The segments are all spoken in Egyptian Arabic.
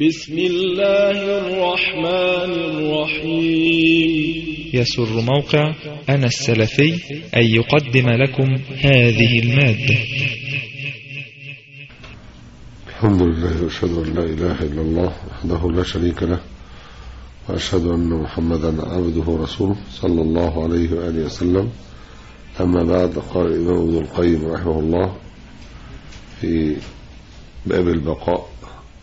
بسم الله الرحمن الرحيم يسر موقع أنا السلفي أن يقدم لكم هذه المادة الحمد لله وأشهد أن لا إله إلا الله وحده لا شريك له وأشهد أن محمدا عبده ورسوله صلى الله عليه وآله وسلم أما بعد قال الإمام ابن القيم رحمه الله في باب البقاء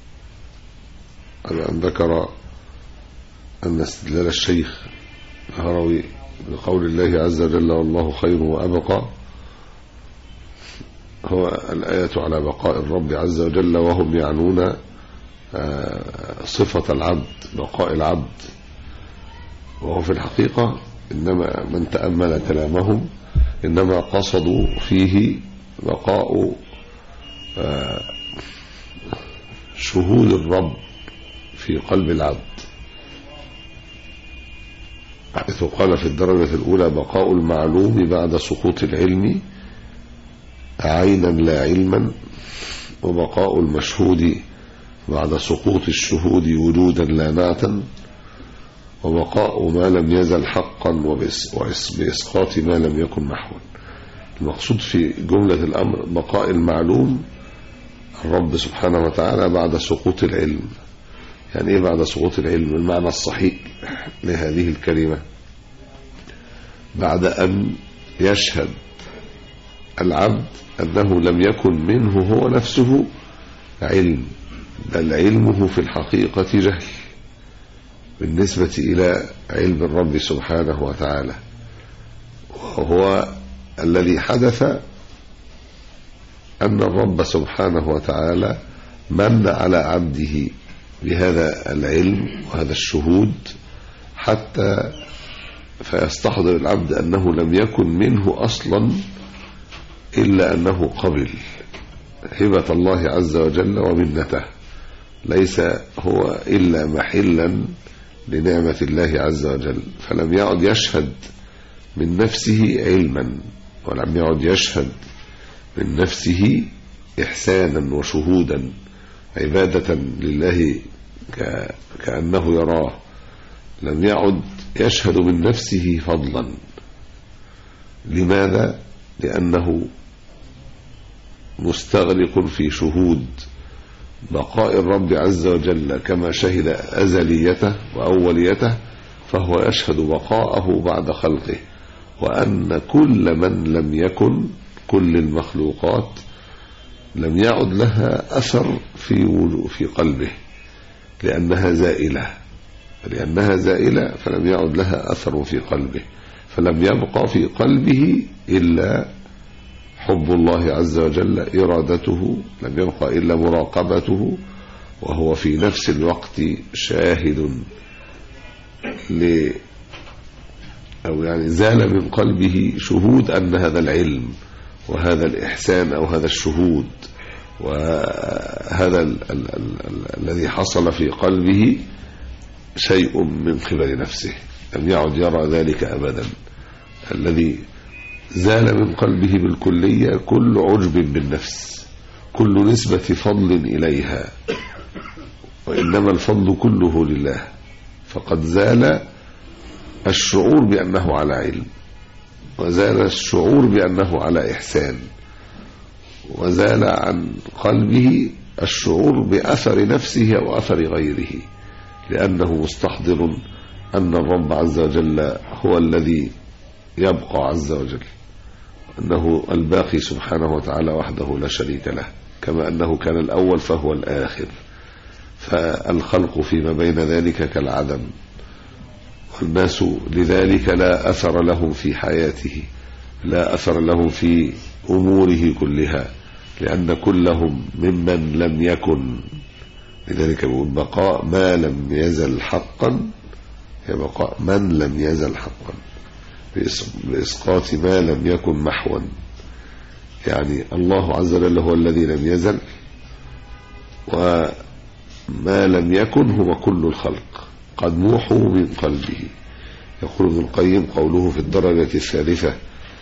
على أن ذكر أن استدلال الشيخ الهروي بقول الله عز وجل والله خير وأبقى هو الآية على بقاء الرب عز وجل وهم يعنون صفة العبد بقاء العبد وهو في الحقيقة إنما من تأمل كلامهم إنما قصدوا فيه بقاء شهود الرب في قلب العبد حيث قال في الدرجة الأولى بقاء المعلوم بعد سقوط العلم عينا لا علما وبقاء المشهود بعد سقوط الشهود وجودا لا نعتا وبقاء ما لم يزل حقا وبإسقاط ما لم يكن محوا المقصود في جملة الأمر بقاء المعلوم الرب سبحانه وتعالى بعد سقوط العلم يعني ايه بعد سقوط العلم المعنى الصحيح لهذه الكلمة بعد أن يشهد العبد أنه لم يكن منه هو نفسه علم بل علمه في الحقيقة جهل بالنسبة إلى علم الرب سبحانه وتعالى وهو الذي حدث أن الرب سبحانه وتعالى من على عبده بهذا العلم وهذا الشهود حتى فيستحضر العبد أنه لم يكن منه أصلا إلا أنه قبل هبة الله عز وجل ومنته ليس هو إلا محلا لنعمة الله عز وجل فلم يعد يشهد من نفسه علما ولم يعد يشهد من نفسه إحسانا وشهودا عبادة لله كأنه يراه لم يعد يشهد من نفسه فضلا لماذا؟ لأنه مستغرق في شهود بقاء الرب عز وجل كما شهد أزليته وأوليته فهو يشهد بقاءه بعد خلقه وأن كل من لم يكن كل المخلوقات لم يعد لها أثر في في قلبه لأنها زائلة لأنها زائلة فلم يعد لها أثر في قلبه فلم يبقى في قلبه إلا حب الله عز وجل إرادته لم يبقى إلا مراقبته وهو في نفس الوقت شاهد ل أو يعني زال من قلبه شهود أن هذا العلم وهذا الإحسان أو هذا الشهود وهذا ال ال ال الذي حصل في قلبه شيء من قبل نفسه لم يعد يرى ذلك أبدا الذي زال من قلبه بالكلية كل عجب بالنفس كل نسبة فضل إليها وإنما الفضل كله لله فقد زال الشعور بأنه على علم وزال الشعور بأنه على إحسان وزال عن قلبه الشعور بأثر نفسه أو أثر غيره لأنه مستحضر أن الرب عز وجل هو الذي يبقى عز وجل أنه الباقي سبحانه وتعالى وحده لا شريك له كما أنه كان الأول فهو الآخر فالخلق فيما بين ذلك كالعدم والناس لذلك لا أثر لهم في حياته لا أثر لهم في أموره كلها لأن كلهم ممن لم يكن لذلك يقول بقاء ما لم يزل حقا هي بقاء من لم يزل حقا بإسقاط ما لم يكن محوا يعني الله عز وجل هو الذي لم يزل وما لم يكن هو كل الخلق قد موحوا من قلبه يقول ابن القيم قوله في الدرجة الثالثة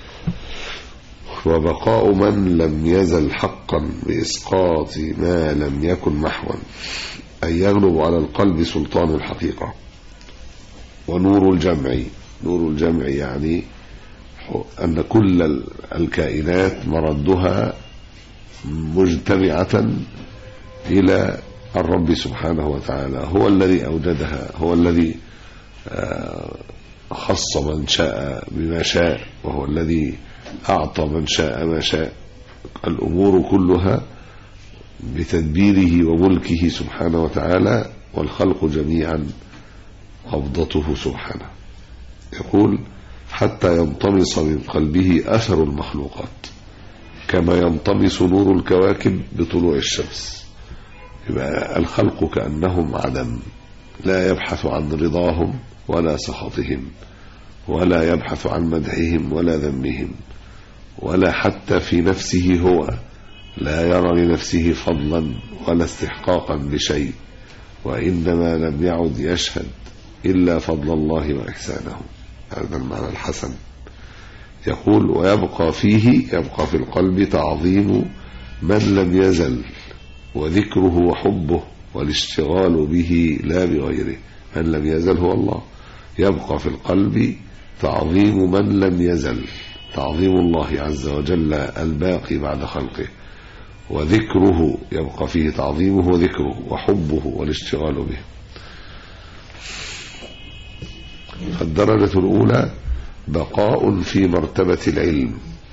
وبقاء من لم يزل حقا بإسقاط ما لم يكن محوا أن يغلب على القلب سلطان الحقيقة ونور الجمع نور الجمع يعني أن كل الكائنات مردها مجتمعة إلى الرب سبحانه وتعالى هو الذي أوجدها هو الذي خص من شاء بما شاء وهو الذي أعطى من شاء ما شاء الأمور كلها بتدبيره وملكه سبحانه وتعالى والخلق جميعا قبضته سبحانه يقول حتى ينطمس من قلبه أثر المخلوقات كما ينطمس نور الكواكب بطلوع الشمس يبقى الخلق كأنهم عدم لا يبحث عن رضاهم ولا سخطهم ولا يبحث عن مدحهم ولا ذمهم ولا حتى في نفسه هو لا يرى لنفسه فضلا ولا استحقاقا بشيء وإنما لم يعد يشهد إلا فضل الله وإحسانه هذا المعنى الحسن يقول ويبقى فيه يبقى في القلب تعظيم من لم يزل وذكره وحبه والاشتغال به لا بغيره من لم يزل هو الله يبقى في القلب تعظيم من لم يزل تعظيم الله عز وجل الباقي بعد خلقه وذكره يبقى فيه تعظيمه وذكره وحبه والاشتغال به فالدرجة الأولى بقاء في مرتبة العلم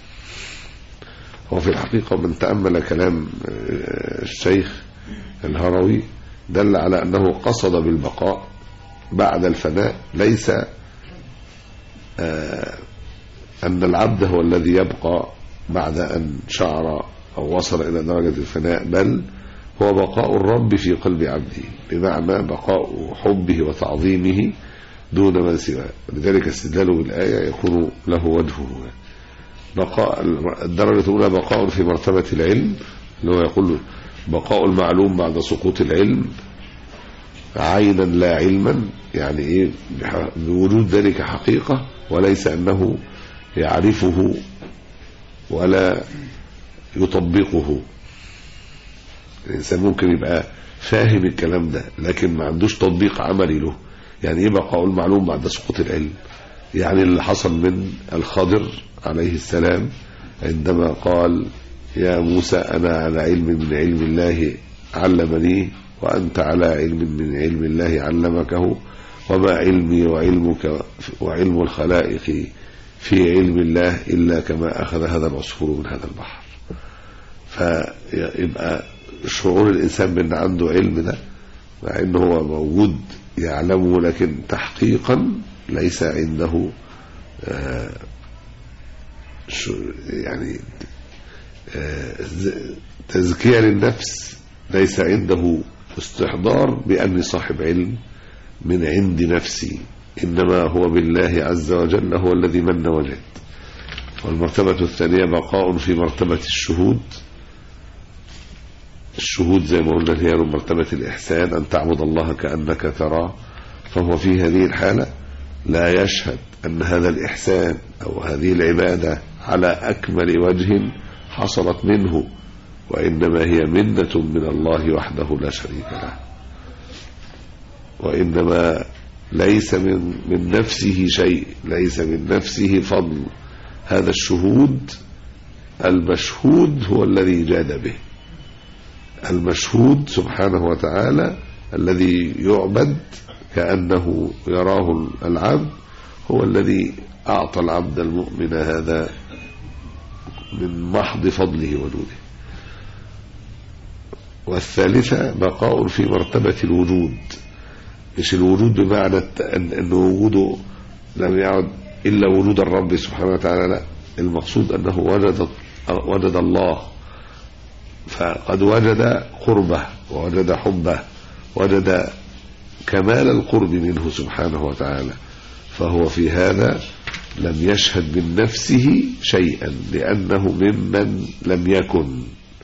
وفي الحقيقة من تأمل كلام الشيخ الهروي دل على أنه قصد بالبقاء بعد الفناء ليس أن العبد هو الذي يبقى بعد أن شعر أو وصل إلى درجة الفناء بل هو بقاء الرب في قلب عبده بمعنى بقاء حبه وتعظيمه دون ما سواه لذلك استدلاله بالآية يكون له وجهه بقاء الدرجة الأولى بقاء في مرتبة العلم اللي هو يقول بقاء المعلوم بعد سقوط العلم عينا لا علما يعني ايه بوجود ذلك حقيقة وليس أنه يعرفه ولا يطبقه الإنسان ممكن يبقى فاهم الكلام ده لكن ما عندوش تطبيق عملي له يعني ايه بقاء المعلوم بعد سقوط العلم يعني اللي حصل من الخضر عليه السلام عندما قال يا موسى أنا على علم من علم الله علمني وأنت على علم من علم الله علمكه وما علمي وعلمك وعلم الخلائق في علم الله إلا كما أخذ هذا العصفور من هذا البحر فيبقى شعور الإنسان بأن عنده علم ده مع أنه هو موجود يعلمه لكن تحقيقا ليس عنده آه يعني آه تزكية للنفس ليس عنده استحضار بأني صاحب علم من عند نفسي إنما هو بالله عز وجل هو الذي من وجد والمرتبة الثانية بقاء في مرتبة الشهود الشهود زي ما قلنا هي مرتبة الإحسان أن تعبد الله كأنك تراه فهو في هذه الحالة لا يشهد أن هذا الإحسان أو هذه العبادة على أكمل وجه حصلت منه وإنما هي منة من الله وحده لا شريك له وإنما ليس من, من نفسه شيء ليس من نفسه فضل هذا الشهود المشهود هو الذي جاد به المشهود سبحانه وتعالى الذي يعبد كأنه يراه العبد هو الذي أعطى العبد المؤمن هذا من محض فضله وجوده والثالثة بقاء في مرتبة الوجود مش الوجود بمعنى أن وجوده لم يعد إلا وجود الرب سبحانه وتعالى لا المقصود أنه وجد وجد الله فقد وجد قربه ووجد حبه وجد كمال القرب منه سبحانه وتعالى فهو في هذا لم يشهد من نفسه شيئا لأنه ممن لم يكن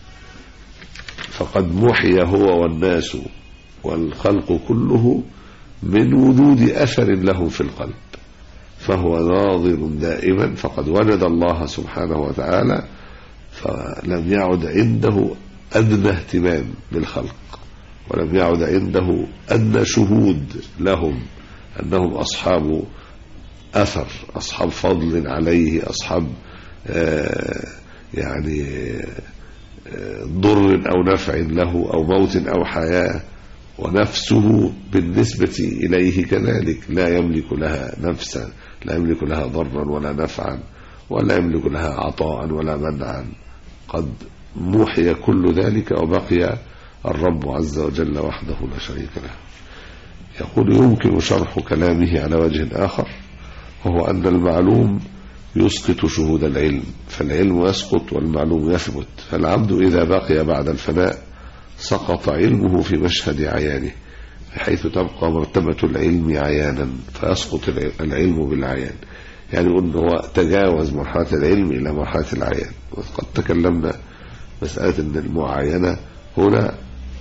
فقد محي هو والناس والخلق كله من وجود أثر له في القلب فهو ناظر دائما فقد وجد الله سبحانه وتعالى فلم يعد عنده أدنى اهتمام بالخلق ولم يعد عنده أن شهود لهم أنهم أصحاب أثر أصحاب فضل عليه أصحاب آه يعني آه ضر أو نفع له أو موت أو حياة ونفسه بالنسبة إليه كذلك لا يملك لها نفسا لا يملك لها ضرا ولا نفعا ولا يملك لها عطاء ولا منعا قد موحي كل ذلك وبقي الرب عز وجل وحده لا شريك له يقول يمكن شرح كلامه على وجه آخر وهو أن المعلوم يسقط شهود العلم فالعلم يسقط والمعلوم يثبت فالعبد إذا بقي بعد الفناء سقط علمه في مشهد عيانه بحيث تبقى مرتبة العلم عيانا فيسقط العلم بالعيان يعني أنه هو تجاوز مرحلة العلم إلى مرحلة العيان وقد تكلمنا مسألة أن المعاينة هنا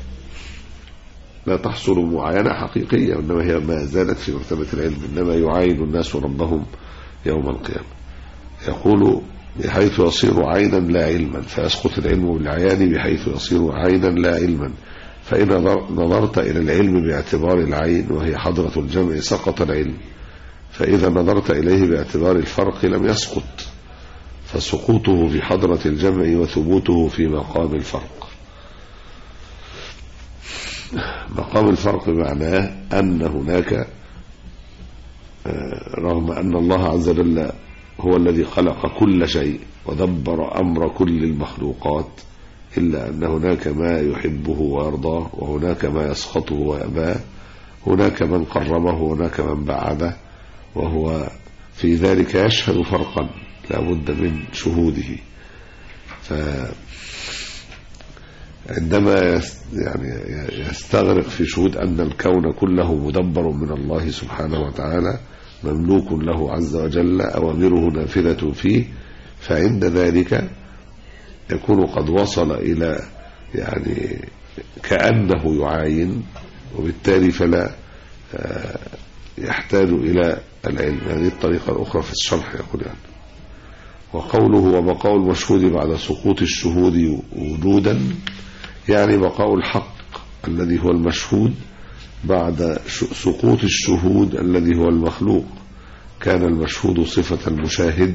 لا تحصل معاينة حقيقية وإنما هي ما زالت في مرتبة العلم إنما يعاين الناس ربهم يوم القيامة يقول بحيث يصير عينا لا علما فيسقط العلم بالعيان بحيث يصير عينا لا علما فإن نظرت إلى العلم باعتبار العين وهي حضرة الجمع سقط العلم فإذا نظرت إليه باعتبار الفرق لم يسقط فسقوطه في حضرة الجمع وثبوته في مقام الفرق مقام الفرق معناه أن هناك رغم أن الله عز وجل هو الذي خلق كل شيء ودبر أمر كل المخلوقات إلا أن هناك ما يحبه ويرضاه وهناك ما يسخطه ويأباه هناك من قربه وهناك من بعده وهو في ذلك يشهد فرقا لا بد من شهوده ف عندما يعني يستغرق في شهود أن الكون كله مدبر من الله سبحانه وتعالى مملوك له عز وجل أوامره نافذة فيه فعند ذلك يكون قد وصل إلى يعني كأنه يعاين وبالتالي فلا يحتاج إلى العلم هذه الطريقة الأخرى في الشرح يقول يعني وقوله وبقاء المشهود بعد سقوط الشهود وجودا يعني بقاء الحق الذي هو المشهود بعد سقوط الشهود الذي هو المخلوق كان المشهود صفة المشاهد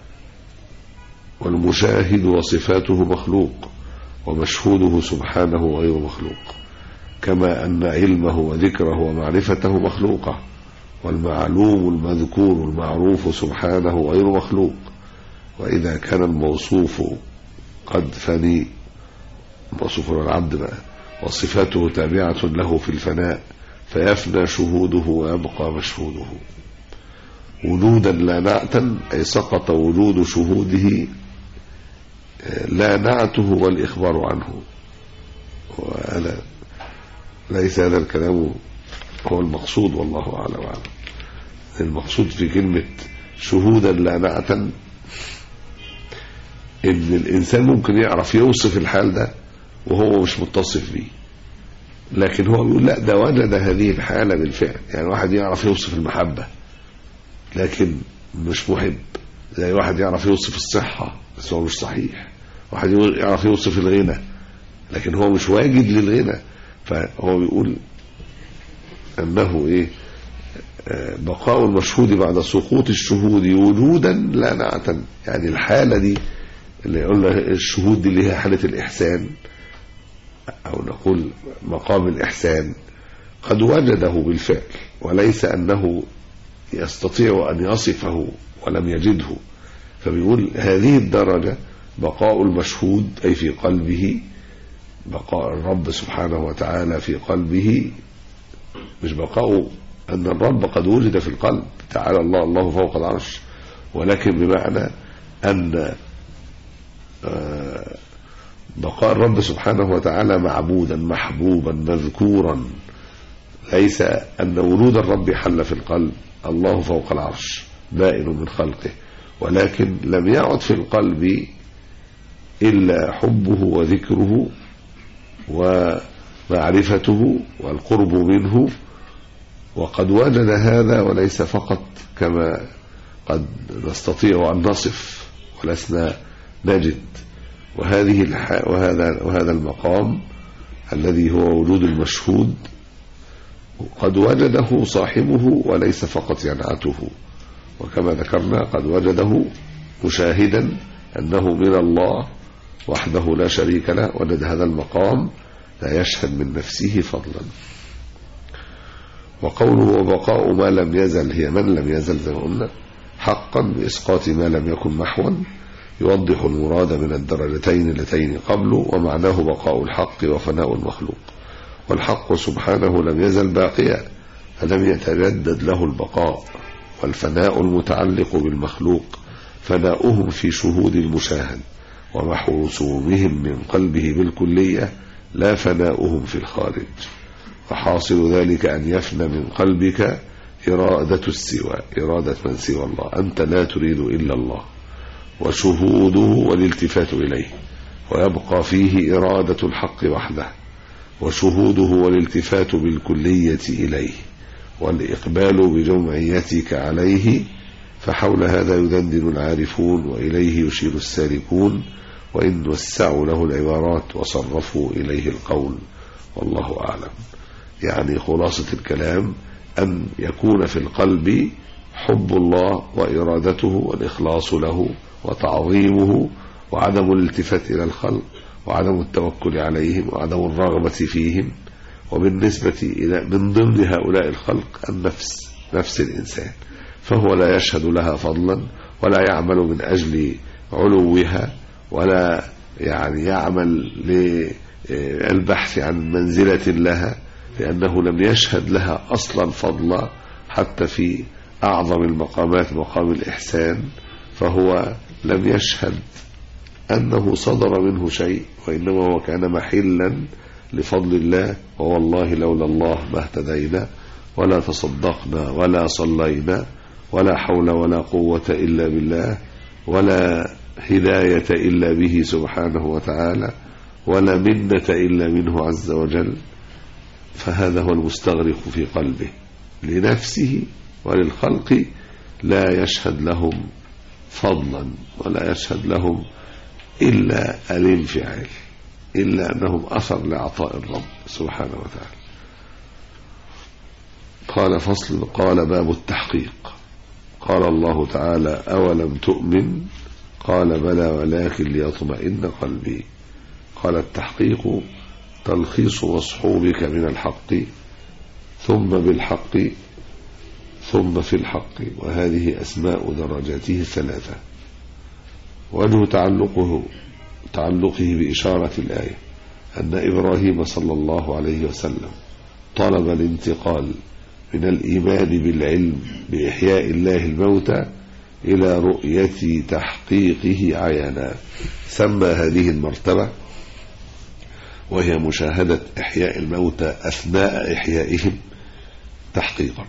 والمشاهد وصفاته مخلوق ومشهوده سبحانه غير مخلوق كما أن علمه وذكره ومعرفته مخلوقة والمعلوم المذكور المعروف سبحانه غير مخلوق وإذا كان الموصوف قد فني موصوف العبد بقى وصفاته تابعة له في الفناء فيفنى شهوده ويبقى مشهوده وجودا لا نعتا أي سقط وجود شهوده لا نعته والإخبار عنه وهذا ليس هذا الكلام هو المقصود والله أعلم وعلم المقصود في كلمة شهودا لا نعتا ان الانسان ممكن يعرف يوصف الحال ده وهو مش متصف بيه لكن هو بيقول لا ده وجد هذه الحالة بالفعل يعني واحد يعرف يوصف المحبة لكن مش محب زي واحد يعرف يوصف الصحة بس هو مش صحيح واحد يعرف يوصف الغنى لكن هو مش واجد للغنى فهو بيقول أنه إيه بقاء المشهود بعد سقوط الشهود وجودا لا نعتا يعني الحالة دي اللي قلنا الشهود دي اللي هي حالة الإحسان أو نقول مقام الإحسان قد وجده بالفعل وليس أنه يستطيع أن يصفه ولم يجده فبيقول هذه الدرجة بقاء المشهود أي في قلبه بقاء الرب سبحانه وتعالى في قلبه مش بقاء أن الرب قد وجد في القلب تعالى الله الله فوق العرش ولكن بمعنى أن بقاء الرب سبحانه وتعالى معبودا محبوبا مذكورا ليس أن وجود الرب حل في القلب الله فوق العرش بائن من خلقه ولكن لم يعد في القلب إلا حبه وذكره ومعرفته والقرب منه وقد وجد هذا وليس فقط كما قد نستطيع أن نصف ولسنا نجد وهذه الح... وهذا وهذا المقام الذي هو وجود المشهود قد وجده صاحبه وليس فقط ينعته وكما ذكرنا قد وجده مشاهدا أنه من الله وحده لا شريك له وجد هذا المقام لا يشهد من نفسه فضلا وقوله وبقاء ما لم يزل هي من لم يزل زي ما قلنا حقا بإسقاط ما لم يكن محوا يوضح المراد من الدرجتين اللتين قبله ومعناه بقاء الحق وفناء المخلوق والحق سبحانه لم يزل باقيا فلم يتجدد له البقاء والفناء المتعلق بالمخلوق فناؤهم في شهود المشاهد ومحو رسومهم من قلبه بالكلية لا فناؤهم في الخارج وحاصل ذلك أن يفنى من قلبك إرادة السوى إرادة من سوى الله أنت لا تريد إلا الله وشهوده والالتفات إليه ويبقى فيه إرادة الحق وحده وشهوده والالتفات بالكلية إليه والإقبال بجمعيتك عليه فحول هذا يدندن العارفون وإليه يشير السالكون وإن وسعوا له العبارات وصرفوا إليه القول والله أعلم يعني خلاصة الكلام أن يكون في القلب حب الله وإرادته والإخلاص له وتعظيمه وعدم الالتفات إلى الخلق وعدم التوكل عليهم وعدم الرغبة فيهم وبالنسبة إلى من ضمن هؤلاء الخلق النفس نفس الإنسان فهو لا يشهد لها فضلا ولا يعمل من أجل علوها ولا يعني يعمل للبحث عن منزلة لها لأنه لم يشهد لها أصلا فضلا حتى في أعظم المقامات مقام الإحسان فهو لم يشهد أنه صدر منه شيء وإنما هو كان محلا لفضل الله ووالله لولا الله ما اهتدينا ولا تصدقنا ولا صلينا ولا حول ولا قوة إلا بالله ولا هداية إلا به سبحانه وتعالى ولا منة إلا منه عز وجل فهذا هو المستغرق في قلبه لنفسه وللخلق لا يشهد لهم فضلا ولا يشهد لهم إلا الانفعال إلا أنهم أثر لعطاء الرب سبحانه وتعالى قال فصل قال باب التحقيق قال الله تعالى أولم تؤمن قال بلى ولكن ليطمئن قلبي قال التحقيق تلخيص مصحوبك من الحق ثم بالحق ثم في الحق وهذه أسماء درجاته الثلاثة وجه تعلقه تعلقه بإشارة الآية أن إبراهيم صلى الله عليه وسلم طلب الانتقال من الإيمان بالعلم بإحياء الله الموتى إلى رؤية تحقيقه عيانا سمى هذه المرتبة وهي مشاهدة إحياء الموتى أثناء إحيائهم تحقيقا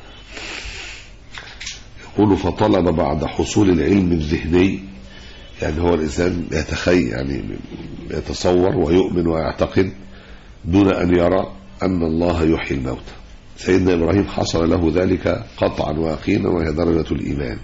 يقول فطلب بعد حصول العلم الذهني يعني هو الإنسان يتخيل يعني يتصور ويؤمن ويعتقد دون أن يرى أن الله يحيي الموتى سيدنا إبراهيم حصل له ذلك قطعا ويقينا وهي درجة الإيمان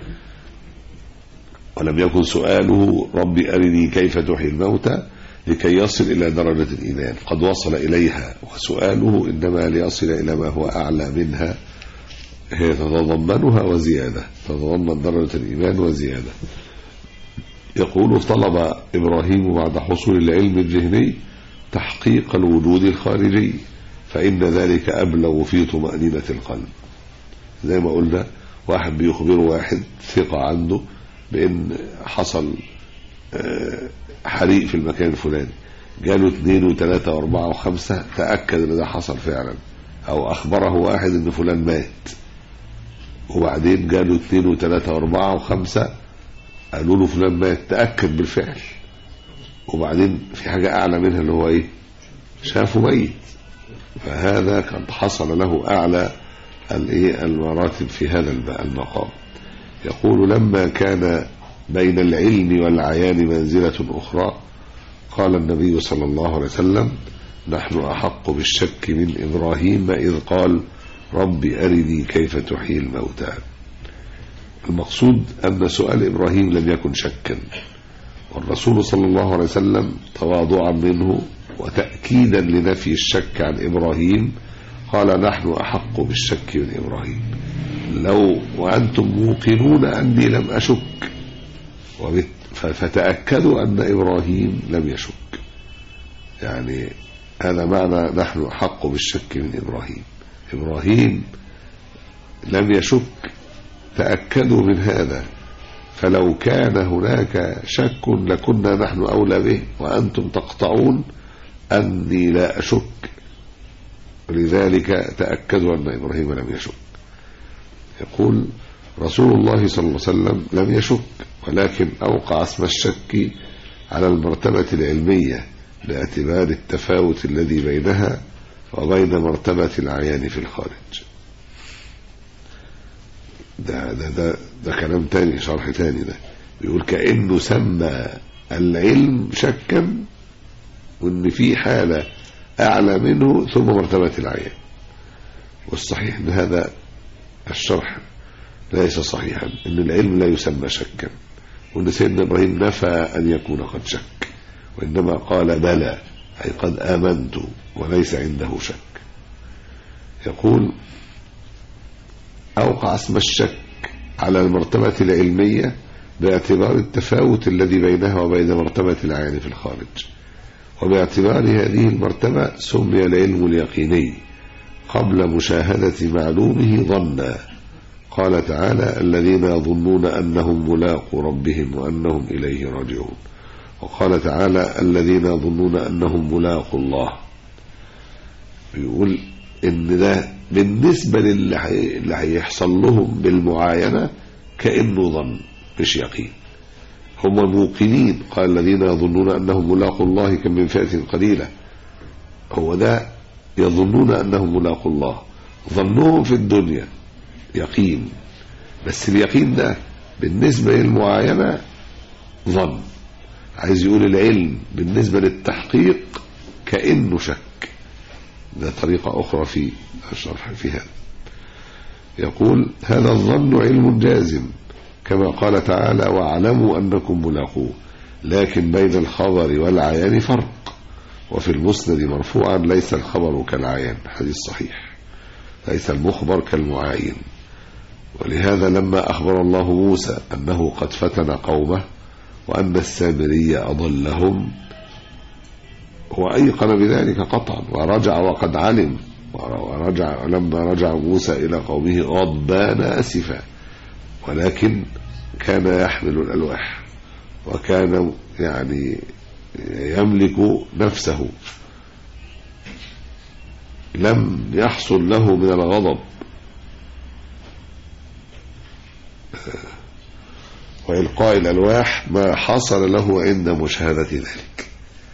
ولم يكن سؤاله ربي أرني كيف تحيي الموتى لكي يصل إلى درجة الإيمان قد وصل إليها وسؤاله إنما ليصل إلى ما هو أعلى منها هي تتضمنها وزيادة تتضمن درجة الإيمان وزيادة يقول طلب إبراهيم بعد حصول العلم الذهني تحقيق الوجود الخارجي فإن ذلك أبلغ في طمأنينة القلب زي ما قلنا واحد بيخبر واحد ثقة عنده بأن حصل حريق في المكان الفلاني جاله اثنين وثلاثة واربعة وخمسة تأكد ان ده حصل فعلا او اخبره واحد ان فلان مات وبعدين جاله اثنين وثلاثة واربعة وخمسة قالوا له فلان مات تأكد بالفعل وبعدين في حاجة اعلى منها اللي هو ايه شافه ميت فهذا قد حصل له اعلى الايه المراتب في هذا المقام يقول لما كان بين العلم والعيان منزلة أخرى قال النبي صلى الله عليه وسلم نحن أحق بالشك من إبراهيم إذ قال رب أرني كيف تحيي الموتى المقصود أن سؤال إبراهيم لم يكن شكا والرسول صلى الله عليه وسلم تواضعا منه وتأكيدا لنفي الشك عن إبراهيم قال نحن أحق بالشك من إبراهيم لو وأنتم موقنون أني لم أشك وبت- ف- فتأكدوا أن إبراهيم لم يشك يعني هذا معنى نحن أحق بالشك من إبراهيم إبراهيم لم يشك تأكدوا من هذا فلو كان هناك شك لكنا نحن أولى به وأنتم تقطعون أني لا أشك لذلك تأكدوا أن إبراهيم لم يشك يقول رسول الله صلى الله عليه وسلم لم يشك ولكن أوقع اسم الشك على المرتبة العلمية باعتبار التفاوت الذي بينها وبين مرتبة العيان في الخارج ده, ده, ده, ده كلام تاني شرح تاني ده بيقول كأنه سمى العلم شكا وان في حالة اعلى منه ثم مرتبة العيان والصحيح ان هذا الشرح ليس صحيحا ان العلم لا يسمى شكا وان سيدنا ابراهيم نفى ان يكون قد شك وانما قال بلى اي قد امنت وليس عنده شك يقول اوقع اسم الشك على المرتبة العلمية باعتبار التفاوت الذي بينها وبين مرتبة العين في الخارج وباعتبار هذه المرتبة سمي العلم اليقيني قبل مشاهدة معلومه ظنا قال تعالى الذين يظنون أنهم ملاقوا ربهم وأنهم إليه راجعون وقال تعالى الذين يظنون أنهم ملاقوا الله بيقول إن ده بالنسبة للي هي- اللي هيحصل لهم بالمعاينة كأنه ظن مش يقين هم موقنين قال الذين يظنون أنهم ملاقوا الله كم من فئة قليلة هو ده يظنون أنهم ملاقوا الله ظنهم في الدنيا يقين بس اليقين ده بالنسبة للمعاينة ظن عايز يقول العلم بالنسبة للتحقيق كأنه شك ده طريقة أخرى في الشرح في هذا يقول هذا الظن علم جازم كما قال تعالى واعلموا أنكم ملاقوه لكن بين الخبر والعيان فرق وفي المسند مرفوعا ليس الخبر كالعيان حديث صحيح ليس المخبر كالمعاين ولهذا لما أخبر الله موسى أنه قد فتن قومه وأن السامري أضلهم هو أيقن بذلك قطعا ورجع وقد علم ورجع لما رجع موسى إلى قومه غضبان أسفا ولكن كان يحمل الألواح وكان يعني يملك نفسه لم يحصل له من الغضب وإلقاء الألواح ما حصل له عند مشاهدة ذلك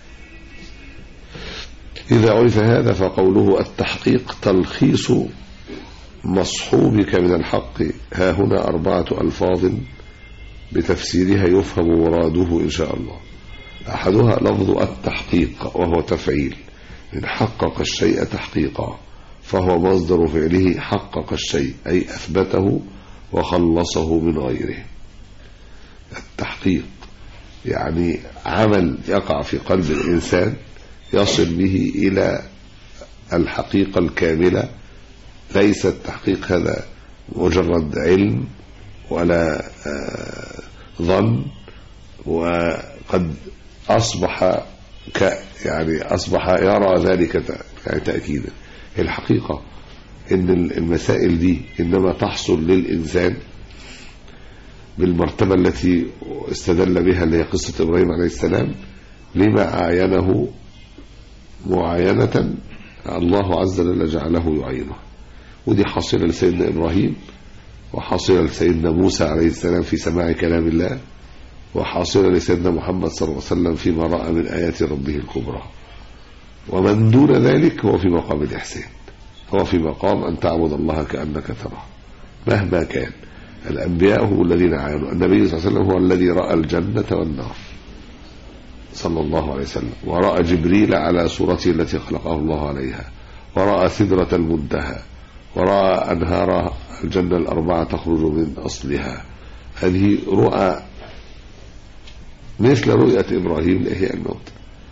إذا عرف هذا فقوله التحقيق تلخيص مصحوبك من الحق ها هنا أربعة ألفاظ بتفسيرها يفهم مراده إن شاء الله أحدها لفظ التحقيق وهو تفعيل من حقق الشيء تحقيقا فهو مصدر فعله حقق الشيء أي أثبته وخلصه من غيره التحقيق يعني عمل يقع في قلب الإنسان يصل به إلى الحقيقة الكاملة ليس التحقيق هذا مجرد علم ولا آه ظن وقد أصبح ك يعني أصبح يرى ذلك يعني تأكيدا الحقيقة إن المسائل دي إنما تحصل للإنسان بالمرتبة التي استدل بها اللي هي قصة إبراهيم عليه السلام لما عاينه معاينة الله عز وجل جعله يعينه ودي حاصلة لسيدنا إبراهيم وحاصلة لسيدنا موسى عليه السلام في سماع كلام الله وحاصلة لسيدنا محمد صلى الله عليه وسلم فيما رأى من آيات ربه الكبرى ومن دون ذلك هو في مقام الإحسان هو في مقام أن تعبد الله كأنك تراه مهما كان الأنبياء هم الذين عاينوا النبي صلى الله عليه وسلم هو الذي رأى الجنة والنار صلى الله عليه وسلم ورأى جبريل على صورته التي خلقه الله عليها ورأى سدرة المنتهى ورأى أنهار الجنة الأربعة تخرج من أصلها هذه رؤى مثل رؤية إبراهيم لإحياء الموت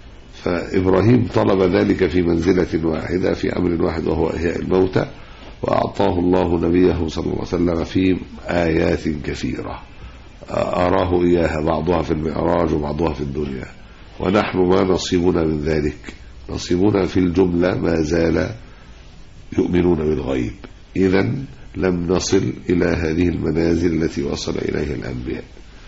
فإبراهيم طلب ذلك في منزلة واحدة في أمر واحد وهو إحياء الموتى وأعطاه الله نبيه صلى الله عليه وسلم في آيات كثيرة أراه إياها بعضها في المعراج وبعضها في الدنيا ونحن ما نصيبنا من ذلك نصيبنا في الجملة ما زال يؤمنون بالغيب إذا لم نصل إلى هذه المنازل التي وصل إليها الأنبياء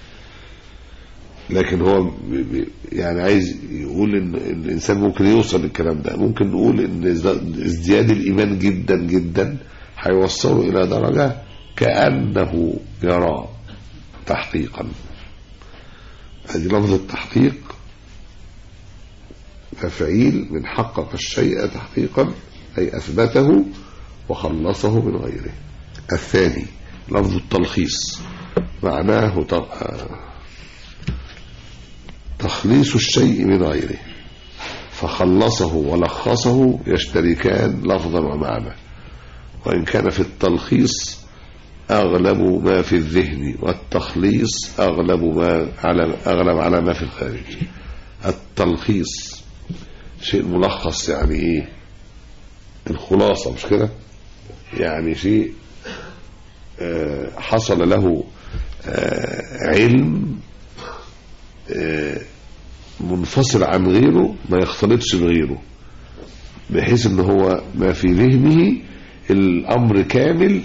لكن هو ب- ب- يعني عايز يقول ان إن الانسان ممكن يوصل للكلام ده ممكن نقول ان ازد- ازدياد الايمان جدا جدا هيوصله الى درجه كانه يرى تحقيقا هذه لفظ التحقيق تفعيل من حقق الشيء تحقيقا اي اثبته وخلصه من غيره الثاني لفظ التلخيص معناه ت- آه تخليص الشيء من غيره فخلصه ولخصه يشتركان لفظا ومعنى وإن كان في التلخيص أغلب ما في الذهن والتخليص أغلب ما على أغلب على ما في الخارج التلخيص شيء ملخص يعني إيه الخلاصة مش كده يعني شيء آه، حصل له آه، علم آه، منفصل عن غيره ما يختلطش بغيره بحيث ان هو ما في ذهنه الامر كامل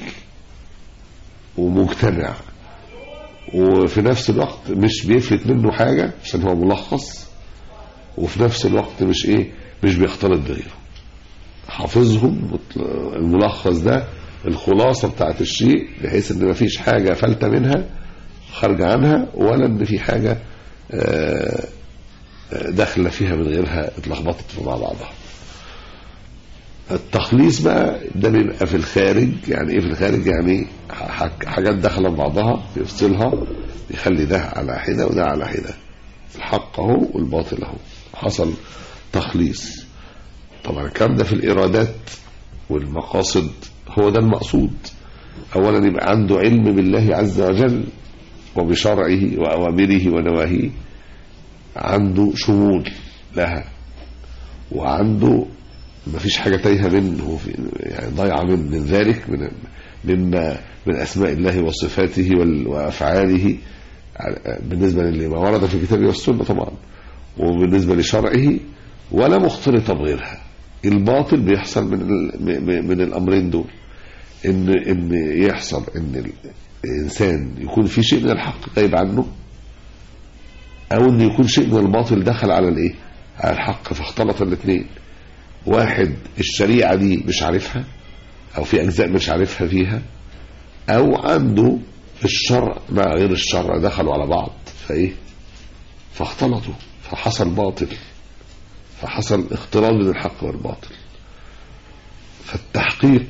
ومجتمع وفي نفس الوقت مش بيفلت منه حاجة عشان هو ملخص وفي نفس الوقت مش ايه مش بيختلط بغيره حافظهم الملخص ده الخلاصة بتاعت الشيء بحيث ان مفيش حاجة فلتة منها خارج عنها ولا ان في حاجة آه، آه، داخله فيها من غيرها اتلخبطت في مع بعضها التخليص بقى ده بيبقى في الخارج يعني ايه في الخارج يعني ح- حاجات داخله في بعضها يفصلها يخلي ده على حده وده على حده الحق اهو والباطل اهو حصل تخليص طبعا الكلام ده في الارادات والمقاصد هو ده المقصود اولا يبقى عنده علم بالله عز وجل وبشرعه وأوامره ونواهيه عنده شمول لها وعنده ما فيش حاجة تايهة منه في- يعني ضايعة من, من ذلك من مما من أسماء الله وصفاته وال- وأفعاله ع- بالنسبة لما ورد في الكتاب والسنة طبعا وبالنسبة لشرعه ولا مختلطة بغيرها الباطل بيحصل من ال- م- من الأمرين دول ان ان يحصل ان الانسان يكون في شيء من الحق غايب عنه او ان يكون شيء من الباطل دخل على الايه على الحق فاختلط الاثنين واحد الشريعه دي مش عارفها او في اجزاء مش عارفها فيها او عنده الشرع مع غير الشرع دخلوا على بعض فايه فاختلطوا فحصل باطل فحصل اختلاط بين الحق والباطل فالتحقيق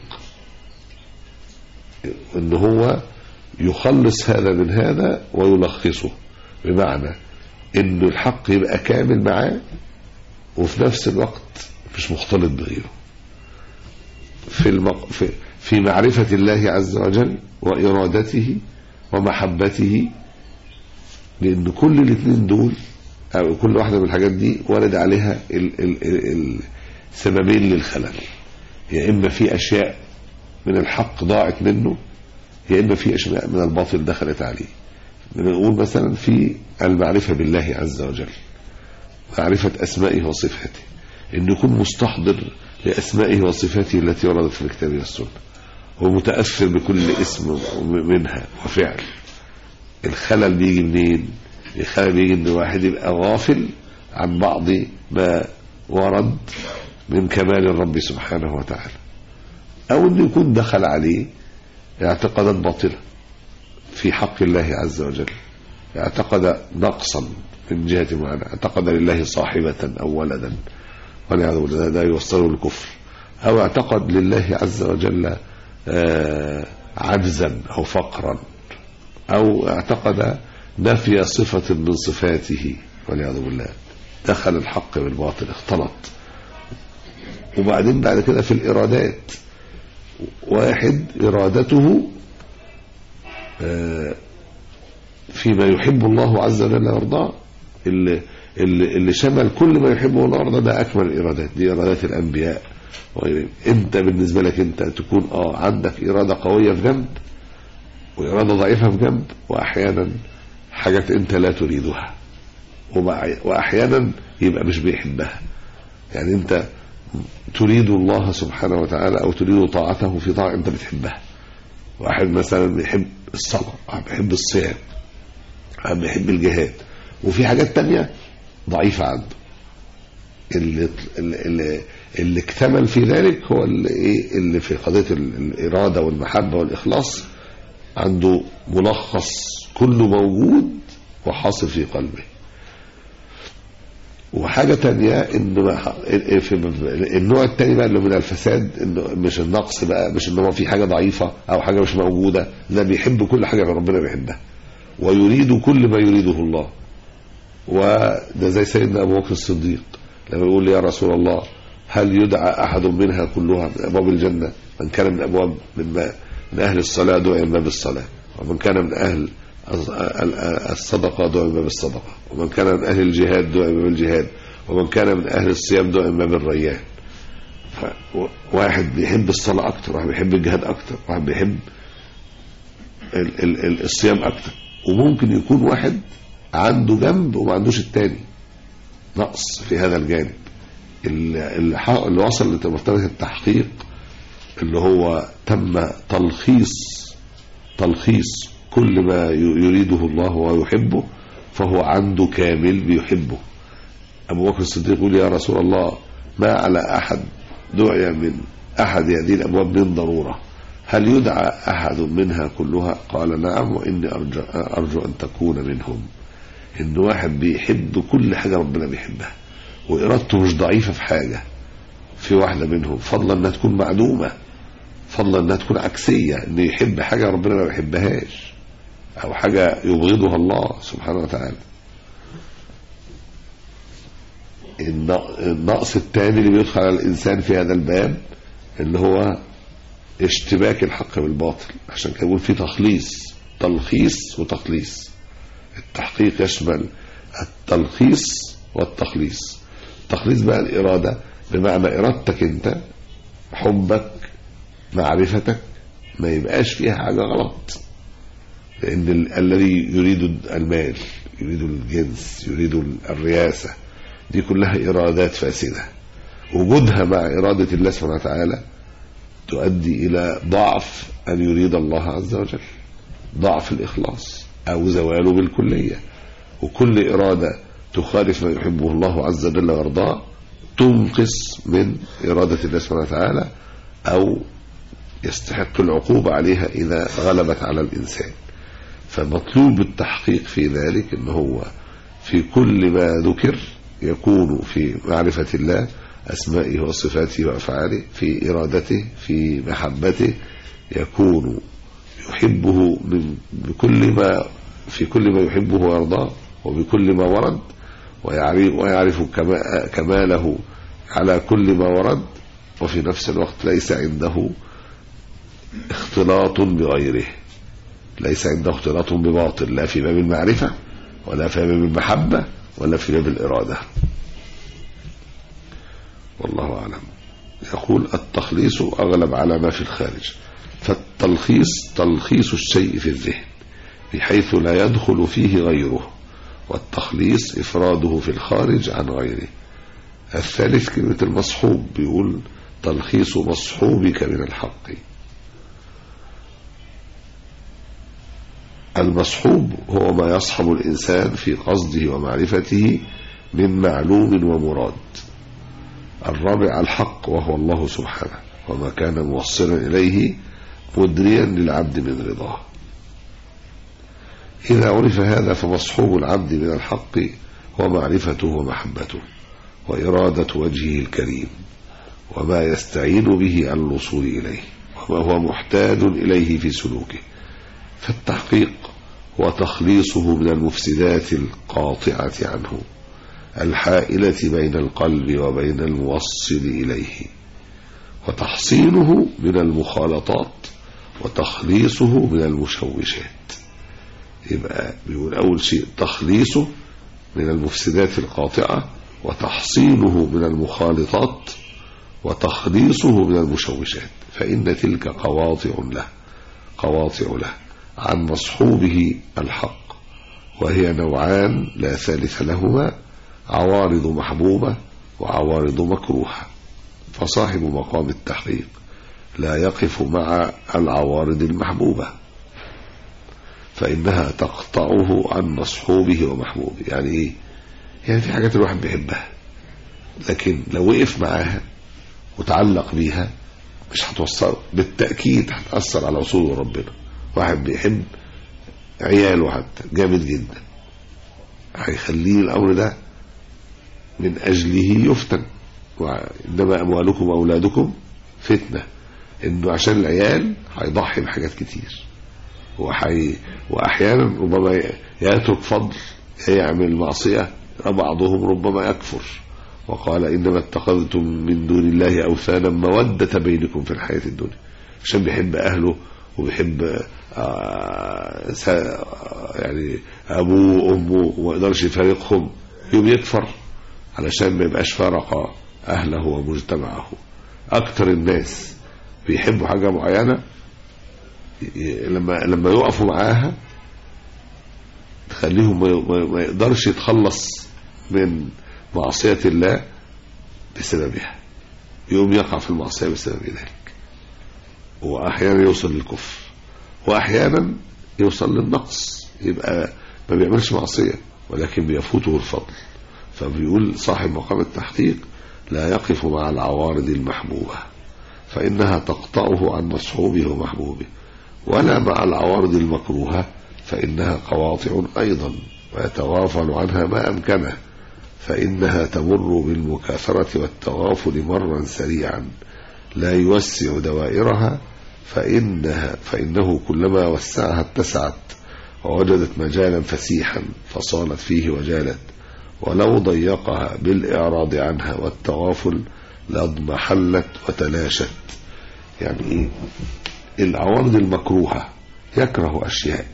ان هو يخلص هذا من هذا ويلخصه بمعنى ان الحق يبقى كامل معاه وفي نفس الوقت مش مختلط بغيره في, المق... في في معرفة الله عز وجل وإرادته ومحبته لأن كل الاثنين دول أو كل واحدة من الحاجات دي ورد عليها ال... ال... ال... السببين للخلل يا إما في أشياء من الحق ضاعت منه يا إما في أشياء من الباطل دخلت عليه نقول مثلا في المعرفة بالله عز وجل معرفة أسمائه وصفاته إنه يكون مستحضر لأسمائه وصفاته التي وردت في الكتاب والسنة ومتأثر بكل اسم منها وفعل الخلل بيجي منين الخلل بيجي ان واحد يبقى غافل عن بعض ما ورد من كمال الرب سبحانه وتعالى او انه يكون دخل عليه اعتقادات باطله في حق الله عز وجل اعتقد نقصا من جهة معينة اعتقد لله صاحبة أو ولدا والعياذ بالله ده يوصله للكفر أو اعتقد لله عز وجل آه، عجزا أو فقرا أو اعتقد نفي صفة من صفاته والعياذ بالله دخل الحق بالباطل اختلط وبعدين بعد كده في الإرادات واحد إرادته آه، فيما يحب الله عز وجل ويرضاه اللي اللي, اللي شمل كل ما يحبه الله ويرضى ده اكمل الارادات دي ارادات الانبياء وغيرهم. انت بالنسبه لك انت تكون اه عندك اراده قويه في جنب واراده ضعيفه في جنب واحيانا حاجات انت لا تريدها ومع- واحيانا يبقى مش بيحبها يعني انت تريد الله سبحانه وتعالى او تريد طاعته في طاعه انت بتحبها واحد مثلا بيحب الصلاه واحد بيحب الصيام واحد بيحب الجهاد وفي حاجات تانية ضعيفه عنده اللي اللي, اللي اكتمل في ذلك هو اللي ايه اللي في قضيه ال- الاراده والمحبه والاخلاص عنده ملخص كله موجود وحاصل في قلبه وحاجة تانية ان ما- في النوع التاني بقى اللي من الفساد انه مش النقص بقى مش ان هو في حاجة ضعيفة او حاجة مش موجودة ده بيحب كل حاجة ربنا بيحبها ويريد كل ما يريده الله وده زي سيدنا ابو بكر الصديق لما يقول يا رسول الله هل يدعى احد منها كلها من ابواب الجنه من كان من ابواب من, ما من اهل الصلاه دعي من باب الصلاه ومن كان من اهل الصدقه دعي من باب الصدقه ومن كان من اهل الجهاد دعي من باب الجهاد ومن كان من اهل الصيام دعي من باب الريان ف- واحد بيحب الصلاه اكتر واحد بيحب الجهاد اكتر واحد بيحب ال- ال- ال- الصيام اكتر وممكن يكون واحد عنده جنب وما عندوش التاني نقص في هذا الجانب اللي, اللي ح- اللي وصل لمرتبة التحقيق اللي هو تم تلخيص تلخيص كل ما ي- يريده الله ويحبه فهو عنده كامل بيحبه أبو بكر الصديق يقول يا رسول الله ما على أحد دعي من أحد هذه الأبواب من ضرورة هل يدعى أحد منها كلها قال نعم وإني أرجو, أرجو أن تكون منهم إن واحد بيحب كل حاجة ربنا بيحبها وإرادته مش ضعيفة في حاجة في واحدة منهم فضلا أنها تكون معدومة فضلا أنها تكون عكسية إنه يحب حاجة ربنا ما بيحبهاش أو حاجة يبغضها الله سبحانه وتعالى الن- النقص الثاني اللي بيدخل على الإنسان في هذا الباب اللي هو اشتباك الحق بالباطل عشان كده بيقول في تخليص تلخيص وتخليص التحقيق يشمل التلخيص والتخليص التخليص بقى الإرادة بمعنى إرادتك أنت حبك معرفتك ما يبقاش فيها حاجة غلط لأن ال- الذي يريد المال يريد الجنس يريد الرياسة دي كلها إرادات فاسدة وجودها مع إرادة الله سبحانه وتعالى تؤدي إلى ضعف أن يريد الله عز وجل ضعف الإخلاص أو زواله بالكلية وكل إرادة تخالف ما يحبه الله عز وجل ويرضاه تنقص من إرادة الله سبحانه وتعالى أو يستحق العقوبة عليها إذا غلبت على الإنسان فمطلوب التحقيق في ذلك أن هو في كل ما ذكر يكون في معرفة الله أسمائه وصفاته وأفعاله في إرادته في محبته يكون يحبه من بكل ما في كل ما يحبه ويرضاه وبكل ما ورد ويعرف, ويعرف كما- كماله على كل ما ورد وفي نفس الوقت ليس عنده اختلاط بغيره ليس عنده اختلاط بباطل لا في باب المعرفة ولا في باب المحبة ولا في باب الإرادة والله أعلم يقول التخليص أغلب على ما في الخارج فالتلخيص تلخيص الشيء في الذهن بحيث لا يدخل فيه غيره والتخليص إفراده في الخارج عن غيره الثالث كلمة المصحوب بيقول تلخيص مصحوبك من الحق المصحوب هو ما يصحب الإنسان في قصده ومعرفته من معلوم ومراد الرابع الحق وهو الله سبحانه وما كان موصلا إليه مدريا للعبد من رضاه إذا عرف هذا فمصحوب العبد من الحق هو معرفته ومحبته وإرادة وجهه الكريم وما يستعين به على الوصول إليه وما هو محتاج إليه في سلوكه فالتحقيق هو تخليصه من المفسدات القاطعة عنه الحائلة بين القلب وبين الموصل إليه وتحصينه من المخالطات وتخليصه من المشوشات يبقى بيقول أول شيء تخليصه من المفسدات القاطعة وتحصينه من المخالطات وتخليصه من المشوشات فإن تلك قواطع له قواطع له عن مصحوبه الحق وهي نوعان لا ثالث لهما عوارض محبوبة وعوارض مكروهة فصاحب مقام التحقيق لا يقف مع العوارض المحبوبة فإنها تقطعه عن مصحوبه ومحبوبه يعني إيه؟ يعني في حاجات الواحد بيحبها لكن لو وقف معاها وتعلق بيها مش هتوصل بالتأكيد هتأثر على وصوله ربنا واحد بيحب عياله حتى جامد جدا هيخليه الأمر ده من أجله يفتن وإنما أموالكم وأولادكم فتنة إنه عشان العيال هيضحي بحاجات كتير وحي وأحيانا ربما يترك فضل يعمل معصية بعضهم ربما يكفر وقال إنما اتخذتم من دون الله أوثانا مودة بينكم في الحياة الدنيا عشان بيحب أهله وبيحب آه سا يعني أبوه وأمه وما يقدرش يفارقهم يوم يكفر علشان ما يبقاش فارق أهله ومجتمعه أكثر الناس بيحبوا حاجة معينة لما لما يقفوا معاها تخليهم ما يقدرش يتخلص من معصية الله بسببها يوم يقع في المعصية بسبب ذلك وأحيانا يوصل للكفر وأحيانا يوصل للنقص يبقى ما بيعملش معصية ولكن بيفوته الفضل فبيقول صاحب مقام التحقيق لا يقف مع العوارض المحبوبة فإنها تقطعه عن مصحوبه ومحبوبه ولا مع العوارض المكروهة فإنها قواطع أيضا ويتغافل عنها ما أمكنه فإنها تمر بالمكاثرة والتغافل مرا سريعا لا يوسع دوائرها فإنها فإنه كلما وسعها اتسعت ووجدت مجالا فسيحا فصالت فيه وجالت ولو ضيقها بالإعراض عنها والتغافل لاضمحلت وتلاشت يعني إيه العوارض المكروهة يكره أشياء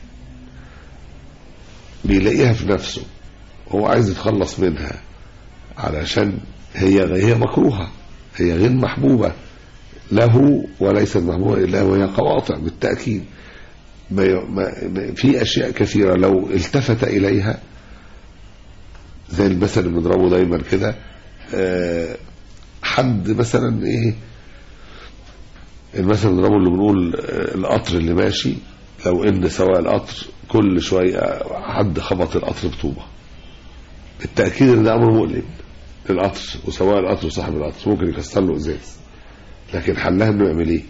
بيلاقيها في نفسه هو عايز يتخلص منها علشان هي هي مكروهة هي غير محبوبة له وليست محبوبة إلا وهي قواطع بالتأكيد ما ما في أشياء كثيرة لو التفت إليها زي المثل اللي بنضربه دايما كده أه حد مثلا ايه المثل اللي بنضربه اللي بنقول القطر اللي ماشي لو ان سواء القطر كل شويه حد خبط القطر بطوبه بالتاكيد ان ده امر مؤلم للقطر وسواء القطر وصاحب القطر ممكن يكسر له ازاز لكن حلها انه يعمل ايه؟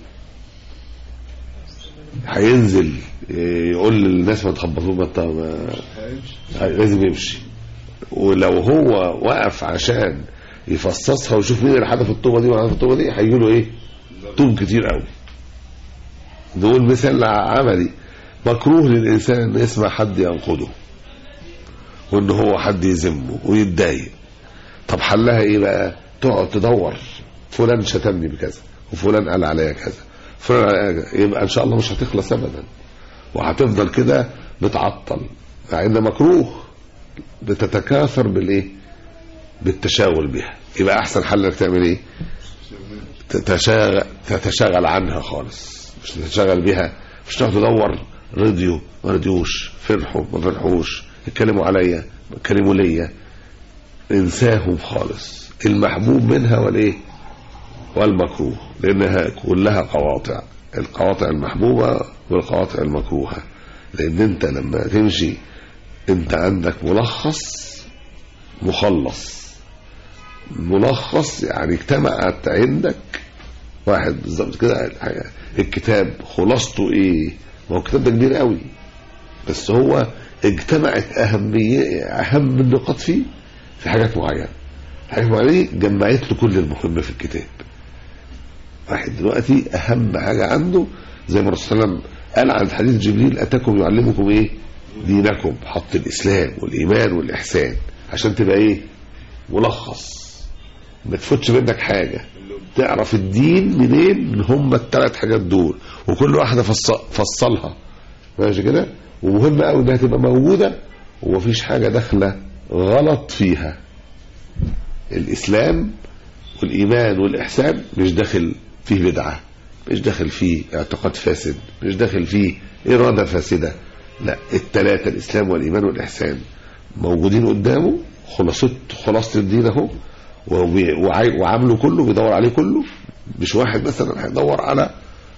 هينزل يقول للناس ما تخبطوه ما لازم يمشي ولو هو وقف عشان يفصصها ويشوف مين اللي حدف الطوبه دي وحدف الطوبه دي هيجي له ايه؟ طوب كتير قوي دول مثال عملي مكروه للانسان ان يسمع حد ينقده وان هو حد يذمه ويتضايق طب حلها ايه بقى؟ تقعد تدور فلان شتمني بكذا وفلان قال عليا كذا فلان قال يبقى ان شاء الله مش هتخلص ابدا وهتفضل كده بتعطل مع ان مكروه بتتكاثر بالايه؟ بالتشاغل بها يبقى احسن حل انك تعمل ايه؟ تتشاغل تتشاغل عنها خالص مش تتشاغل بها مش تقعد تدور رضيوا ما رضيوش فرحوا ما فرحوش اتكلموا عليا اتكلموا ليا انساهم خالص المحبوب منها والايه والمكروه لانها كلها قواطع القواطع المحبوبه والقواطع المكروهه لان انت لما تمشي انت عندك ملخص مخلص ملخص يعني اجتمعت عندك واحد بالظبط كده الكتاب خلاصته ايه ما هو الكتاب ده كبير قوي بس هو اجتمعت اهميه اهم النقاط فيه في حاجات معينه حاجات معينه جمعت له كل المهم في الكتاب واحد دلوقتي اهم حاجه عنده زي ما الرسول صلى الله عليه وسلم قال عن حديث جبريل اتاكم يعلمكم ايه دينكم حط الاسلام والايمان والاحسان عشان تبقى ايه ملخص ما تفوتش منك حاجه تعرف الدين منين من هم الثلاث حاجات دول وكل واحده فص... فصلها ماشي كده ومهم قوي انها تبقى موجوده ومفيش حاجه داخله غلط فيها الإسلام والإيمان والإحسان مش داخل فيه بدعة مش داخل فيه اعتقاد فاسد مش داخل فيه إرادة فاسدة لا التلاتة الإسلام والإيمان والإحسان موجودين قدامه خلاصة خلاصة الدين اهو وبي- وعاي- وعامله كله بيدور عليه كله مش واحد مثلا هيدور على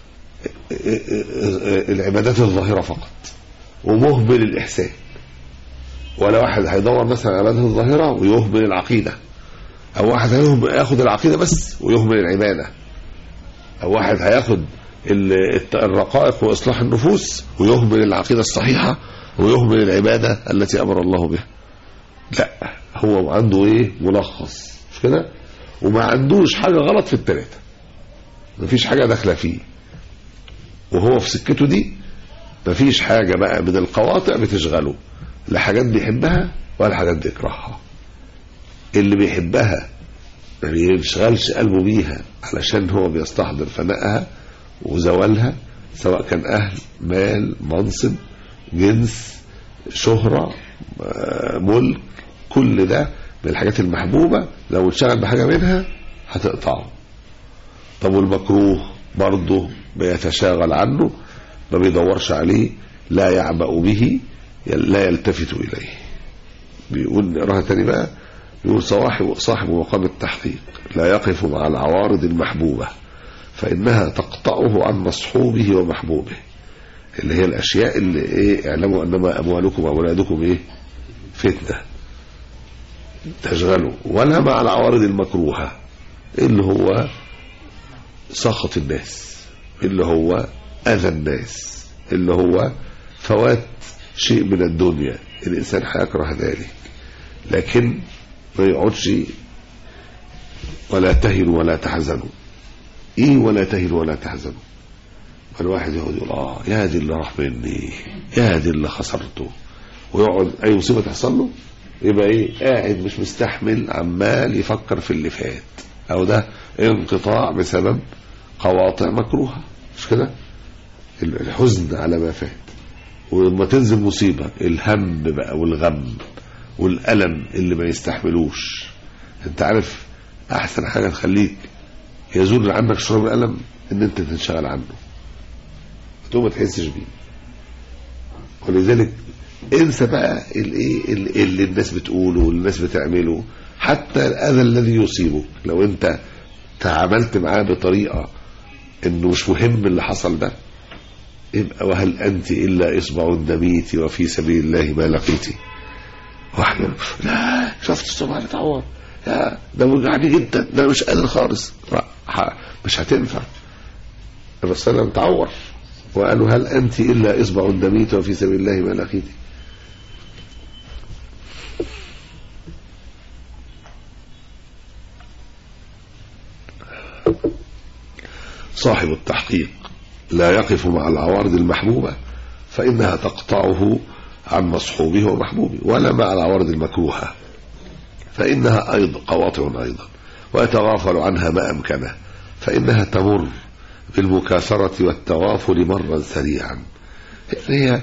العبادات الظاهرة فقط ومهمل الإحسان ولا واحد هيدور مثلا على العبادات الظاهرة ويهمل العقيدة أو واحد هيهم- هياخد العقيدة بس ويهمل العبادة أو واحد هياخد ال- الت- الرقائق وإصلاح النفوس ويهمل العقيدة الصحيحة ويهمل العبادة التي أمر الله بها لا هو عنده ايه ملخص مش كده وما عندوش حاجة غلط في التلاتة مفيش حاجة داخلة فيه وهو في سكته دي مفيش حاجة بقى من القواطع بتشغله لا حاجات بيحبها ولا حاجات بيكرهها اللي بيحبها ما بيشغلش قلبه بيها علشان هو بيستحضر فنائها وزوالها سواء كان أهل مال منصب جنس شهرة آه، ملك كل ده من الحاجات المحبوبة لو انشغل بحاجة منها هتقطعه طب والمكروه برضه بيتشاغل عنه ما بيدورش عليه لا يعبأ به يل- لا يلتفت إليه بيقول نقراها تاني بقى يقول صاحب صاحب مقام التحقيق لا يقف مع العوارض المحبوبة فإنها تقطعه عن مصحوبه ومحبوبه اللي هي الأشياء اللي إيه اعلموا أنما أموالكم وأولادكم إيه فتنة تشغله ولا مع العوارض المكروهة اللي هو سخط الناس اللي هو أذى الناس اللي هو فوات شيء من الدنيا الإنسان هيكره ذلك لكن ما يقعدش ولا تهنوا ولا تحزنوا ايه ولا تهنوا ولا تحزنوا فالواحد يقعد يقول اه يا دي اللي راح مني يا دي اللي خسرته ويقعد اي مصيبه تحصل له يبقى ايه قاعد مش مستحمل عمال يفكر في اللي فات او ده انقطاع بسبب قواطع مكروهه مش كده الحزن على ما فات ولما تنزل مصيبه الهم بقى والغم والالم اللي ما يستحملوش انت عارف احسن حاجه تخليك يزول عنك شعور الالم ان انت تنشغل عنه تقوم ما تحسش بيه ولذلك انسى بقى الايه اللي اللي الناس بتقوله واللي الناس بتعمله حتى الاذى الذي يصيبك لو انت تعاملت معاه بطريقه انه مش مهم اللي حصل ده يبقى وهل انت الا اصبع دميت وفي سبيل الله ما لقيتي واحد لا شفت الصبح اتعور يا ده وجعني جدا ده مش قادر خالص ح- مش هتنفع الرسول صلى الله عليه وسلم تعور وقالوا هل انت الا اصبع دميت وفي سبيل الله ما لقيتي صاحب التحقيق لا يقف مع العوارض المحبوبة فإنها تقطعه عن مصحوبه ومحبوبه ولا مع العوارض المكروهة فإنها أيضا قواطع أيضا ويتغافل عنها ما أمكنه فإنها تمر بالمكاثرة والتغافل مرا سريعا هي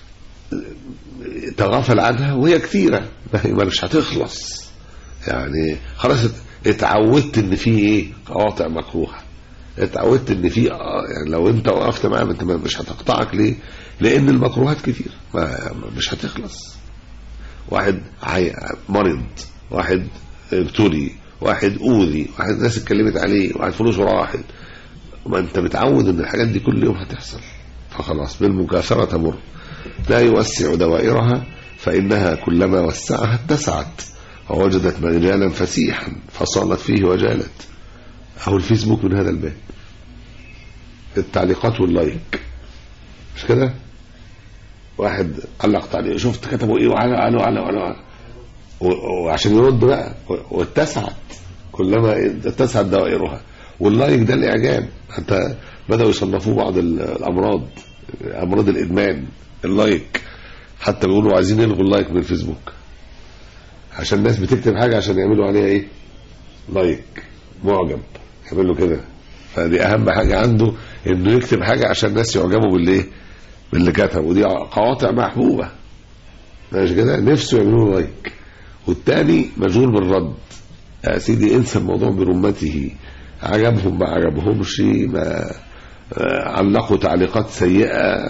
تغافل عنها وهي كثيرة ما هي مش هتخلص يعني خلاص اتعودت ان في ايه قواطع مكروهه اتعودت ان في آه، يعني لو انت وقفت معاها انت ما- مش هتقطعك ليه لان المكروهات كتير ما مش هتخلص واحد عي... مرض واحد ابتلي واحد اوذي واحد ناس اتكلمت عليه واحد فلوسه راحت ما انت متعود ان الحاجات دي كل يوم هتحصل فخلاص بالمكاثرة تمر لا يوسع دوائرها فإنها كلما وسعها اتسعت ووجدت مجالا فسيحا فصالت فيه وجالت أو الفيسبوك من هذا الباب التعليقات واللايك مش كده واحد علق تعليق شفت كتبوا ايه وعلى على على على و- وعشان يرد بقى و- واتسعت كلما اتسعت دوائرها واللايك ده الاعجاب حتى بداوا يصنفوه بعض ال- الامراض امراض الادمان اللايك حتى بيقولوا عايزين يلغوا اللايك من الفيسبوك عشان الناس بتكتب حاجه عشان يعملوا عليها ايه لايك معجب يعملوا كده فدي اهم حاجه عنده انه يكتب حاجه عشان الناس يعجبوا بالايه باللي كتب ودي قواطع محبوبه ماشي كده نفسه يعملوا له لايك والتاني مشغول بالرد يا سيدي انسى الموضوع برمته عجبهم ما عجبهمش ما آه، علقوا تعليقات سيئة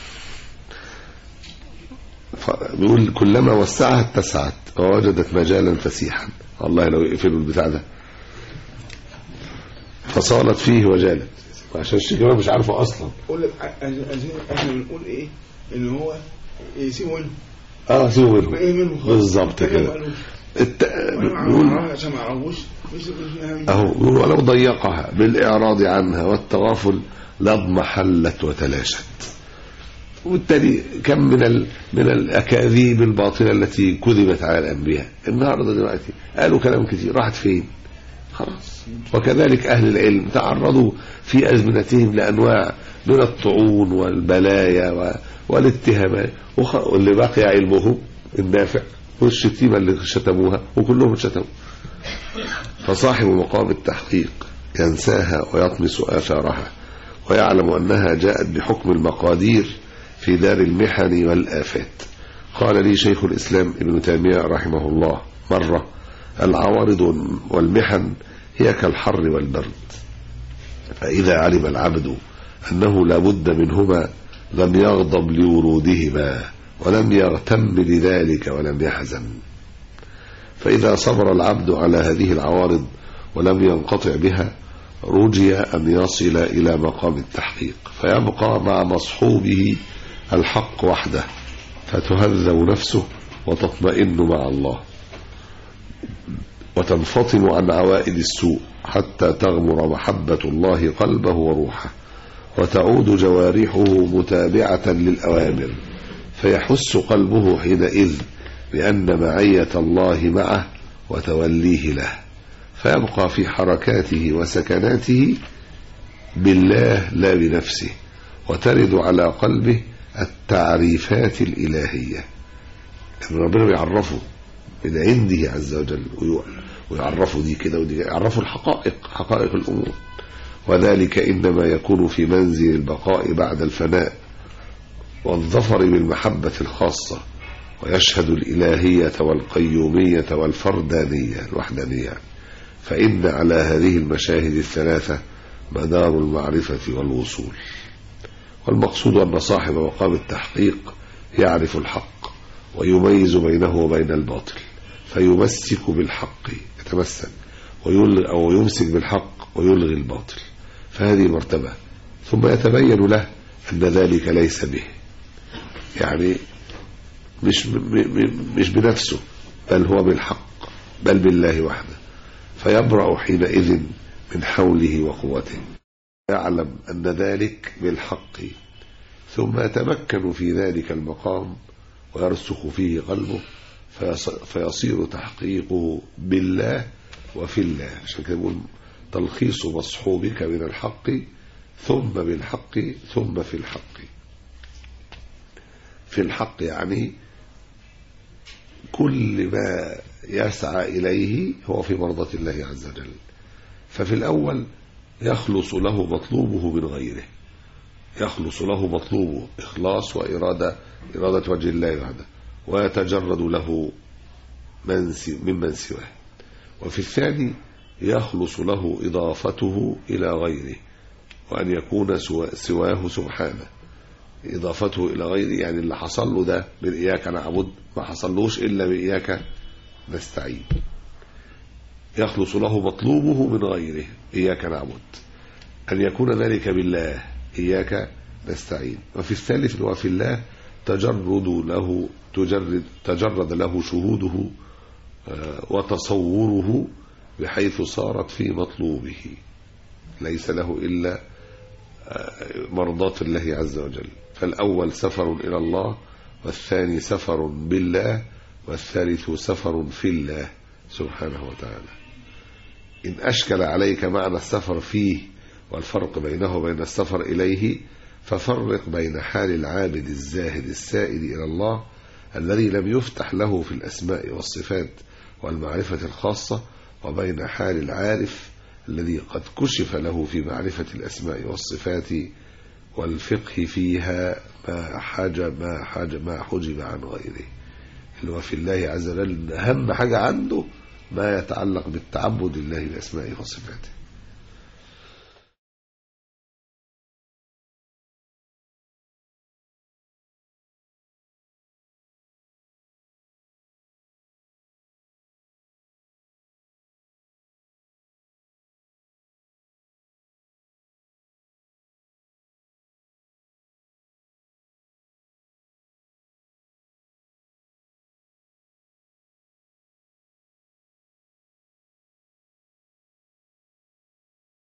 ف- بيقول كلما وسعت اتسعت ووجدت مجالا فسيحا والله لو يقفلوا البتاع ده فصالت فيه وجالت عشان الشجرة مش عارفه اصلا قول لك عايزين احنا بنقول ايه ان هو يسيبوا منه اه سيبوا منهم ايه منه خالص بالظبط التاني ما كده قالوش. الت... وانا بيقول ما عشان ما اعرفوش مش مش أهو بيقول ولو ضيقها بالإعراض عنها والتغافل لاضمحلت وتلاشت وبالتالي كم من ال... من الأكاذيب الباطلة التي كذبت على الأنبياء النهاردة دلوقتي قالوا كلام كتير راحت فين خلاص وكذلك أهل العلم تعرضوا في أزمنتهم لأنواع من الطعون والبلايا و... والاتهامات وخ... واللي بقي علمهم النافع والشتيمة اللي شتموها وكلهم شتموا فصاحب مقام التحقيق ينساها ويطمس آثارها ويعلم أنها جاءت بحكم المقادير في دار المحن والآفات قال لي شيخ الإسلام ابن تيمية رحمه الله مرة العوارض والمحن هي كالحر والبرد فإذا علم العبد أنه لا بد منهما لم يغضب لورودهما ولم يغتم لذلك ولم يحزن فإذا صبر العبد على هذه العوارض ولم ينقطع بها رجي أن يصل إلى مقام التحقيق فيبقى مع مصحوبه الحق وحده فتهذب نفسه وتطمئن مع الله وتنفطم عن عوائد السوء حتى تغمر محبة الله قلبه وروحه وتعود جوارحه متابعة للأوامر فيحس قلبه حينئذ بأن معية الله معه وتوليه له فيبقى في حركاته وسكناته بالله لا بنفسه وترد على قلبه التعريفات الإلهية يعني ربنا بيعرفه من عنده عز وجل ويعرفه دي كده ودي يعرفه الحقائق حقائق الأمور وذلك إنما يكون في منزل البقاء بعد الفناء والظفر بالمحبة الخاصة ويشهد الإلهية والقيومية والفردانية الوحدانية فإن على هذه المشاهد الثلاثة مدار المعرفة والوصول والمقصود أن صاحب مقام التحقيق يعرف الحق ويميز بينه وبين الباطل فيمسك بالحق يتمسك ويلغي أو يمسك بالحق ويلغي الباطل فهذه مرتبة ثم يتبين له أن ذلك ليس به يعني مش مش بنفسه بل هو بالحق بل بالله وحده فيبرأ حينئذ من حوله وقوته يعلم أن ذلك بالحق ثم يتمكن في ذلك المقام ويرسخ فيه قلبه فيصير تحقيقه بالله وفي الله عشان كده بقول تلخيص مصحوبك من الحق ثم بالحق ثم في الحق في الحق يعني كل ما يسعى إليه هو في مرضاة الله عز وجل ففي الأول يخلص له مطلوبه من غيره يخلص له مطلوبه إخلاص وإرادة إرادة وجه الله وحده ويتجرد له من ممن سواه وفي الثاني يخلص له إضافته إلى غيره وأن يكون سواه سبحانه إضافته إلى غيره يعني اللي حصل له ده من إياك نعبد ما حصلوش إلا بإياك نستعين يخلص له مطلوبه من غيره إياك نعبد أن يكون ذلك بالله إياك نستعين وفي الثالث اللي هو في الله تجرد له تجرد تجرد له شهوده وتصوره بحيث صارت في مطلوبه ليس له إلا مرضاة الله عز وجل فالأول سفر إلى الله والثاني سفر بالله والثالث سفر في الله سبحانه وتعالى إن أشكل عليك معنى السفر فيه والفرق بينه وبين السفر إليه ففرق بين حال العابد الزاهد السائل إلى الله الذي لم يفتح له في الأسماء والصفات والمعرفة الخاصة وبين حال العارف الذي قد كشف له في معرفة الأسماء والصفات والفقه فيها ما حجب ما حجب ما حجب عن غيره اللي هو في الله عز وجل أهم حاجة عنده ما يتعلق بالتعبد لله بأسمائه وصفاته